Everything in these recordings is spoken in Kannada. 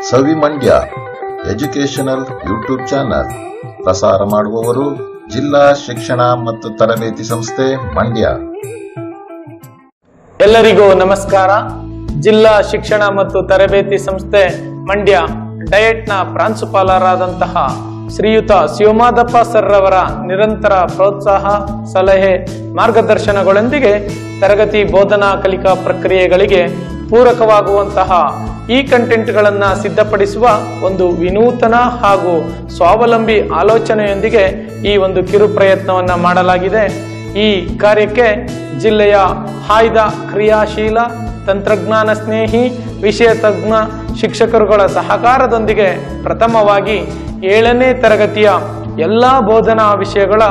ಸವಿ ಮಂಡ್ಯ ಎಜುಕೇಶನಲ್ ಯೂಟ್ಯೂಬ್ ಚಾನಲ್ ಪ್ರಸಾರ ಮಾಡುವವರು ಜಿಲ್ಲಾ ಶಿಕ್ಷಣ ಮತ್ತು ತರಬೇತಿ ಸಂಸ್ಥೆ ಮಂಡ್ಯ ಎಲ್ಲರಿಗೂ ನಮಸ್ಕಾರ ಜಿಲ್ಲಾ ಶಿಕ್ಷಣ ಮತ್ತು ತರಬೇತಿ ಸಂಸ್ಥೆ ಮಂಡ್ಯ ಡಯಟ್ನ ಪ್ರಾಂಶುಪಾಲರಾದಂತಹ ಶ್ರೀಯುತ ಶಿವಮಾದಪ್ಪ ಸರ್ ರವರ ನಿರಂತರ ಪ್ರೋತ್ಸಾಹ ಸಲಹೆ ಮಾರ್ಗದರ್ಶನಗಳೊಂದಿಗೆ ತರಗತಿ ಬೋಧನಾ ಕಲಿಕಾ ಪ್ರಕ್ರಿಯೆಗಳಿಗೆ ಪೂರಕವಾಗುವಂತಹ ಈ ಕಂಟೆಂಟ್ಗಳನ್ನ ಸಿದ್ಧಪಡಿಸುವ ಒಂದು ವಿನೂತನ ಹಾಗೂ ಸ್ವಾವಲಂಬಿ ಆಲೋಚನೆಯೊಂದಿಗೆ ಈ ಒಂದು ಕಿರು ಪ್ರಯತ್ನವನ್ನ ಮಾಡಲಾಗಿದೆ ಈ ಕಾರ್ಯಕ್ಕೆ ಜಿಲ್ಲೆಯ ಆಯ್ದ ಕ್ರಿಯಾಶೀಲ ತಂತ್ರಜ್ಞಾನ ಸ್ನೇಹಿ ವಿಷಯ ತಜ್ಞ ಶಿಕ್ಷಕರುಗಳ ಸಹಕಾರದೊಂದಿಗೆ ಪ್ರಥಮವಾಗಿ ಏಳನೇ ತರಗತಿಯ ಎಲ್ಲ ಬೋಧನಾ ವಿಷಯಗಳ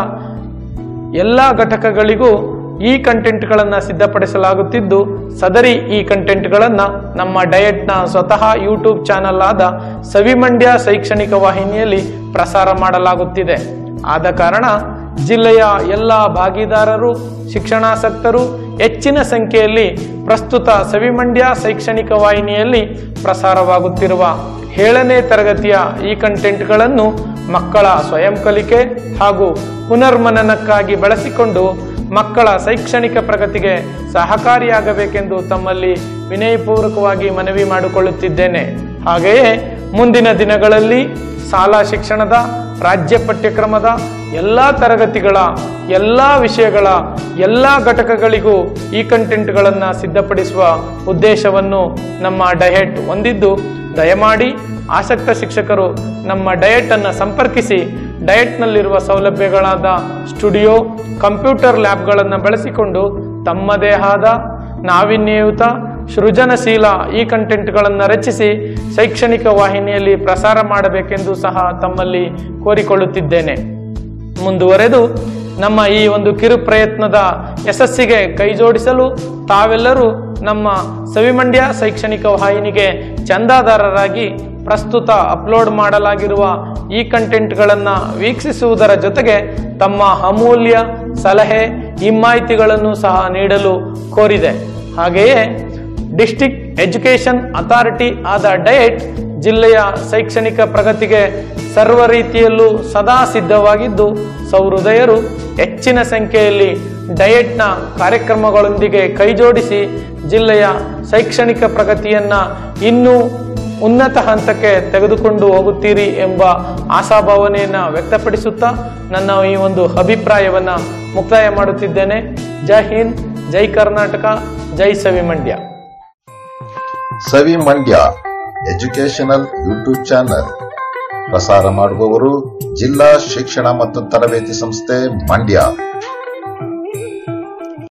ಎಲ್ಲ ಘಟಕಗಳಿಗೂ ಈ ಕಂಟೆಂಟ್ಗಳನ್ನು ಸಿದ್ಧಪಡಿಸಲಾಗುತ್ತಿದ್ದು ಸದರಿ ಈ ಕಂಟೆಂಟ್ಗಳನ್ನು ನಮ್ಮ ಡಯಟ್ನ ಸ್ವತಃ ಯೂಟ್ಯೂಬ್ ಚಾನಲ್ ಆದ ಸವಿಮಂಡ್ಯ ಶೈಕ್ಷಣಿಕ ವಾಹಿನಿಯಲ್ಲಿ ಪ್ರಸಾರ ಮಾಡಲಾಗುತ್ತಿದೆ ಆದ ಕಾರಣ ಜಿಲ್ಲೆಯ ಎಲ್ಲ ಭಾಗಿದಾರರು ಶಿಕ್ಷಣಾಸಕ್ತರು ಹೆಚ್ಚಿನ ಸಂಖ್ಯೆಯಲ್ಲಿ ಪ್ರಸ್ತುತ ಸವಿಮಂಡ್ಯ ಶೈಕ್ಷಣಿಕ ವಾಹಿನಿಯಲ್ಲಿ ಪ್ರಸಾರವಾಗುತ್ತಿರುವ ಏಳನೇ ತರಗತಿಯ ಈ ಕಂಟೆಂಟ್ಗಳನ್ನು ಮಕ್ಕಳ ಸ್ವಯಂ ಕಲಿಕೆ ಹಾಗೂ ಪುನರ್ಮನನಕ್ಕಾಗಿ ಬಳಸಿಕೊಂಡು ಮಕ್ಕಳ ಶೈಕ್ಷಣಿಕ ಪ್ರಗತಿಗೆ ಸಹಕಾರಿಯಾಗಬೇಕೆಂದು ತಮ್ಮಲ್ಲಿ ವಿನಯಪೂರ್ವಕವಾಗಿ ಮನವಿ ಮಾಡಿಕೊಳ್ಳುತ್ತಿದ್ದೇನೆ ಹಾಗೆಯೇ ಮುಂದಿನ ದಿನಗಳಲ್ಲಿ ಶಾಲಾ ಶಿಕ್ಷಣದ ರಾಜ್ಯ ಪಠ್ಯಕ್ರಮದ ಎಲ್ಲ ತರಗತಿಗಳ ಎಲ್ಲ ವಿಷಯಗಳ ಎಲ್ಲ ಘಟಕಗಳಿಗೂ ಈ ಕಂಟೆಂಟ್ಗಳನ್ನು ಸಿದ್ಧಪಡಿಸುವ ಉದ್ದೇಶವನ್ನು ನಮ್ಮ ಡಯಟ್ ಹೊಂದಿದ್ದು ದಯಮಾಡಿ ಆಸಕ್ತ ಶಿಕ್ಷಕರು ನಮ್ಮ ಡಯಟ್ ಅನ್ನು ಸಂಪರ್ಕಿಸಿ ಡಯಟ್ನಲ್ಲಿರುವ ಸೌಲಭ್ಯಗಳಾದ ಸ್ಟುಡಿಯೋ ಕಂಪ್ಯೂಟರ್ ಲ್ಯಾಬ್ಗಳನ್ನು ಬಳಸಿಕೊಂಡು ತಮ್ಮದೇ ಆದ ನಾವಿನ್ಯಯುತ ಸೃಜನಶೀಲ ಈ ಕಂಟೆಂಟ್ಗಳನ್ನು ರಚಿಸಿ ಶೈಕ್ಷಣಿಕ ವಾಹಿನಿಯಲ್ಲಿ ಪ್ರಸಾರ ಮಾಡಬೇಕೆಂದು ಸಹ ತಮ್ಮಲ್ಲಿ ಕೋರಿಕೊಳ್ಳುತ್ತಿದ್ದೇನೆ ಮುಂದುವರೆದು ನಮ್ಮ ಈ ಒಂದು ಕಿರು ಪ್ರಯತ್ನದ ಯಶಸ್ಸಿಗೆ ಕೈಜೋಡಿಸಲು ತಾವೆಲ್ಲರೂ ನಮ್ಮ ಸವಿಮಂಡ್ಯ ಶೈಕ್ಷಣಿಕ ವಾಹಿನಿಗೆ ಚಂದಾದಾರರಾಗಿ ಪ್ರಸ್ತುತ ಅಪ್ಲೋಡ್ ಮಾಡಲಾಗಿರುವ ಈ ಕಂಟೆಂಟ್ಗಳನ್ನು ವೀಕ್ಷಿಸುವುದರ ಜೊತೆಗೆ ತಮ್ಮ ಅಮೂಲ್ಯ ಸಲಹೆ ಹಿಮ್ಮಾಹಿತಿಗಳನ್ನು ಸಹ ನೀಡಲು ಕೋರಿದೆ ಹಾಗೆಯೇ ಡಿಸ್ಟಿಕ್ ಎಜುಕೇಷನ್ ಅಥಾರಿಟಿ ಆದ ಡಯಟ್ ಜಿಲ್ಲೆಯ ಶೈಕ್ಷಣಿಕ ಪ್ರಗತಿಗೆ ಸರ್ವ ರೀತಿಯಲ್ಲೂ ಸದಾ ಸಿದ್ಧವಾಗಿದ್ದು ಸೌಹೃದಯರು ಹೆಚ್ಚಿನ ಸಂಖ್ಯೆಯಲ್ಲಿ ಡಯಟ್ನ ಕಾರ್ಯಕ್ರಮಗಳೊಂದಿಗೆ ಕೈಜೋಡಿಸಿ ಜಿಲ್ಲೆಯ ಶೈಕ್ಷಣಿಕ ಪ್ರಗತಿಯನ್ನ ಇನ್ನೂ ಉನ್ನತ ಹಂತಕ್ಕೆ ತೆಗೆದುಕೊಂಡು ಹೋಗುತ್ತೀರಿ ಎಂಬ ಆಶಾಭಾವನೆಯನ್ನು ವ್ಯಕ್ತಪಡಿಸುತ್ತಾ ನನ್ನ ಈ ಒಂದು ಅಭಿಪ್ರಾಯವನ್ನ ಮುಕ್ತಾಯ ಮಾಡುತ್ತಿದ್ದೇನೆ ಜೈ ಹಿಂದ್ ಜೈ ಕರ್ನಾಟಕ ಜೈ Savi Mandya Savi Mandya educational YouTube channel ಪ್ರಸಾರ ಮಾಡುವವರು ಜಿಲ್ಲಾ ಶಿಕ್ಷಣ ಮತ್ತು ತರಬೇತಿ ಸಂಸ್ಥೆ ಮಂಡ್ಯ